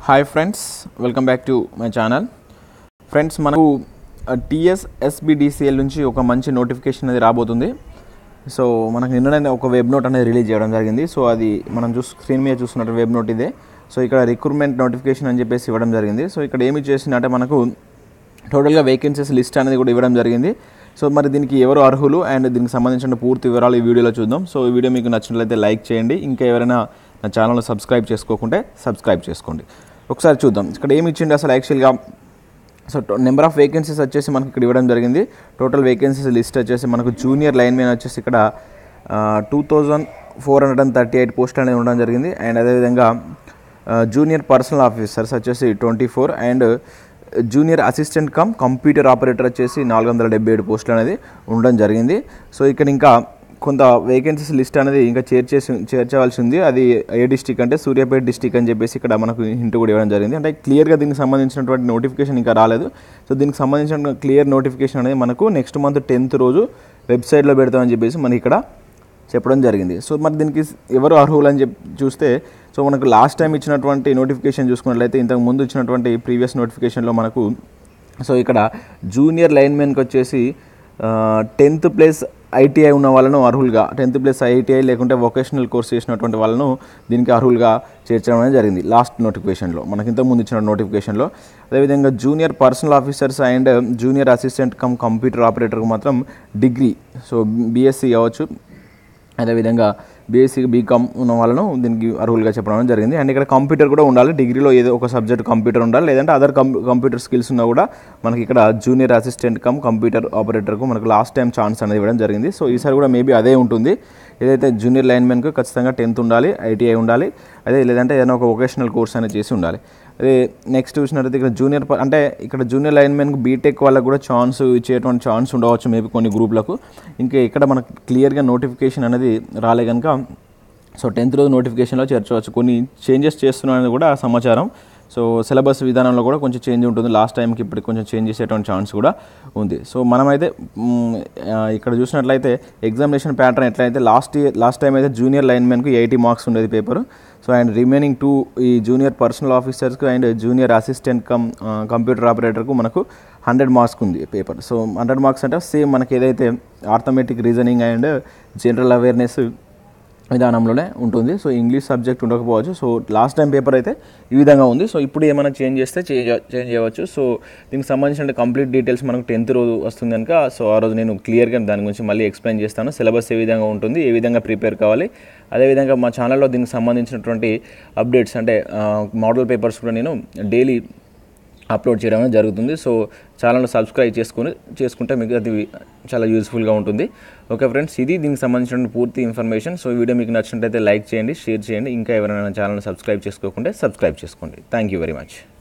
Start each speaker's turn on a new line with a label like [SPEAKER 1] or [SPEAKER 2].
[SPEAKER 1] hi friends welcome back to my channel friends మనకు TS SBDCL నుంచి ఒక మంచి నోటిఫికేషన్ అనేది రాబోతుంది సో మనకు నిన్ననే ఒక వెబ్ నోట్ అనేది రిలీజ్ చేయడం జరిగింది సో అది మనం చూస్ స్క్రీన్ మీద చూస్తున్నట్టు వెబ్ నోట్ ఇదే సో ఇక్కడ రిక్రూట్మెంట్ నోటిఫికేషన్ అని చెప్పేసి ఇవ్వడం జరిగింది సో ఇక్కడ ఏమి చేసిందంటే మనకు టోటల్గా వేకెన్సీస్ లిస్ట్ అనేది కూడా ఇవ్వడం జరిగింది సో మరి దీనికి ఎవరు అర్హులు అండ్ దీనికి సంబంధించిన పూర్తి వివరాలు ఈ వీడియోలో చూద్దాం సో ఈ వీడియో మీకు నచ్చినట్లయితే లైక్ చేయండి ఇంకా ఎవరైనా నా ఛానల్ సబ్స్క్రైబ్ చేసుకోకుంటే సబ్స్క్రైబ్ చేసుకోండి ఒకసారి చూద్దాం ఇక్కడ ఏమి ఇచ్చింది అసలు యాక్చువల్గా సో నెంబర్ ఆఫ్ వేకెన్సీస్ వచ్చేసి మనకి ఇక్కడ ఇవ్వడం జరిగింది టోటల్ వేకెన్సీస్ లిస్ట్ వచ్చేసి మనకు జూనియర్ లైన్ మ్యాన్ వచ్చేసి ఇక్కడ two thousand four hundred and thirty eight post అనేది ఉండడం జరిగింది అండ్ అదేవిధంగా జూనియర్ పర్సనల్ ఆఫీసర్స్ వచ్చేసి twenty four and junior assistant cum computer operator వచ్చేసి నాలుగు వందల డెబ్బై ఏడు పోస్టులు అనేది ఉండడం జరిగింది సో ఇక్కడ ఇంకా కొంత వేకెన్సీస్ లిస్ట్ అనేది ఇంకా చేర్చేసి చేర్చవలసి ఉంది అది ఏ డిస్టిక్ అంటే సూర్యాపేట డిస్టిక్ అని చెప్పేసి ఇక్కడ మనకు హింట్ కూడా ఇవ్వడం జరిగింది అంటే క్లియర్గా దీనికి సంబంధించినటువంటి నోటిఫికేషన్ ఇంకా రాలేదు సో దీనికి సంబంధించిన క్లియర్ నోటిఫికేషన్ అనేది మనకు నెక్స్ట్ మంత్ టెన్త్ రోజు వెబ్సైట్లో పెడతామని చెప్పేసి మనకి ఇక్కడ చెప్పడం జరిగింది సో మరి దీనికి ఎవరు అర్హులు అని చెప్పి చూస్తే సో మనకు లాస్ట్ టైం ఇచ్చినటువంటి నోటిఫికేషన్ చూసుకున్నట్లయితే ఇంతకు ముందు ఇచ్చినటువంటి ప్రీవియస్ నోటిఫికేషన్లో మనకు సో ఇక్కడ జూనియర్ లైన్మెన్కి వచ్చేసి టెన్త్ ప్లేస్ ఐటీఐ ఉన్న వాళ్ళను అర్హులుగా టెన్త్ ప్లస్ ఐటీఐ లేకుంటే వొకేషనల్ కోర్స్ చేసినటువంటి వాళ్ళను దీనికి అర్హులుగా చేర్చడం అనేది జరిగింది లాస్ట్ నోటిఫికేషన్లో మనకి ఇంతకు ముందు ఇచ్చిన నోటిఫికేషన్లో అదేవిధంగా junior personal officers and junior assistant cum computer ఆపరేటర్కి మాత్రం డిగ్రీ సో బీఎస్సీ కావచ్చు అదేవిధంగా బీఎస్సీ బీకామ్ ఉన్న వాళ్ళను దీనికి అర్హులుగా చెప్పడం జరిగింది అండ్ ఇక్కడ కంప్యూటర్ కూడా ఉండాలి డిగ్రీలో ఏదో ఒక సబ్జెక్ట్ కంప్యూటర్ ఉండాలి లేదంటే అదర్ కం కంప్యూటర్ స్కిల్స్ ఉన్నా కూడా మనకి ఇక్కడ జూనియర్ అసిస్టెంట్ కమ్ కంప్యూటర్ ఆపరేటర్కు మనకు లాస్ట్ టైం ఛాన్స్ అనేది ఇవ్వడం జరిగింది సో ఈసారి కూడా మేబీ అదే ఉంటుంది ఏదైతే జూనియర్ లైన్మెన్కు ఖచ్చితంగా టెన్త్ ఉండాలి ఐటీఐ ఉండాలి అదే లేదంటే ఏదైనా ఒక వొకేషనల్ కోర్స్ అనేది చేసి ఉండాలి అదే నెక్స్ట్ చూసినట్టయితే ఇక్కడ జూనియర్ ప- అంటే ఇక్కడ జూనియర్ లైన్మెన్కి బీటెక్ వాళ్ళకు కూడా ఛాన్స్ ఇచ్చేటువంటి ఛాన్స్ ఉండవచ్చు మేబీ కొన్ని గ్రూప్లకు ఇంకా ఇక్కడ మనకు క్లియర్గా నోటిఫికేషన్ అనేది రాలే కనుక సో టెన్త్ రోజు నోటిఫికేషన్లో చేర్చవచ్చు కొన్ని చేంజెస్ చేస్తున్నారని కూడా సమాచారం సో సిలబస్ విధానంలో కూడా కొంచెం చేంజ్ ఉంటుంది లాస్ట్ టైంకి ఇప్పటికి కొంచెం చేంజ్ చేసేటువంటి ఛాన్స్ కూడా ఉంది సో మనమైతే మ్, ఆ, ఇక్కడ చూసినట్లయితే ఎగ్జామినేషన్ ప్యాటర్న్ ఎట్లయితే లాస్ట్ ఇయర్ లాస్ట్ టైం అయితే జూనియర్ లైన్మెన్కి ఎయిటీ మార్క్స్ ఉండేది paper so and remaining to ఈ జూనియర్ పర్సనల్ ఆఫీసర్స్కి and junior assistant cum computer ఆపరేటర్కు మనకు హండ్రెడ్ మార్క్స్ ఉంది పేపర్ సో హండ్రెడ్ మార్క్స్ అంటే సేమ్ మనకి ఏదైతే arithmetic reasoning and general awareness విధానంలోనే ఉంటుంది సో ఇంగ్లీష్ సబ్జెక్ట్ ఉండకపోవచ్చు సో లాస్ట్ టైం పేపర్ అయితే ఈ విధంగా ఉంది సో ఇప్పుడు ఏమైనా చేంజ్ చేస్తే చేంజ్ చేంజ్ చేయవచ్చు సో దీనికి సంబంధించిన కంప్లీట్ డీటెయిల్స్ మనకు టెన్త్ రోజు వస్తుంది కనుక సో ఆ రోజు నేను క్లియర్గా దాని గురించి మళ్ళీ ఎక్స్ప్లెయిన్ చేస్తాను సిలబస్ ఏ విధంగా ఉంటుంది ఏ విధంగా ప్రిపేర్ కావాలి అదేవిధంగా మా ఛానల్లో దీనికి సంబంధించినటువంటి అప్డేట్స్ అంటే మోడల్ పేపర్స్ కూడా నేను డైలీ అప్లోడ్ చేయడం అనేది జరుగుతుంది సో ఛానల్ సబ్స్క్రైబ్ చేసుకుని చేసుకుంటే మీకు అది చాలా యూస్ఫుల్గా ఉంటుంది ఓకే ఫ్రెండ్స్ ఇది దీనికి సంబంధించిన పూర్తి ఇన్ఫర్మేషన్ సో ఈ వీడియో మీకు నచ్చినట్లయితే లైక్ చేయండి షేర్ చేయండి ఇంకా ఎవరైనా ఛానల్ సబ్స్క్రైబ్ చేసుకోకుంటే సబ్స్క్రైబ్ చేసుకోండి థ్యాంక్ యూ వెరీ మచ్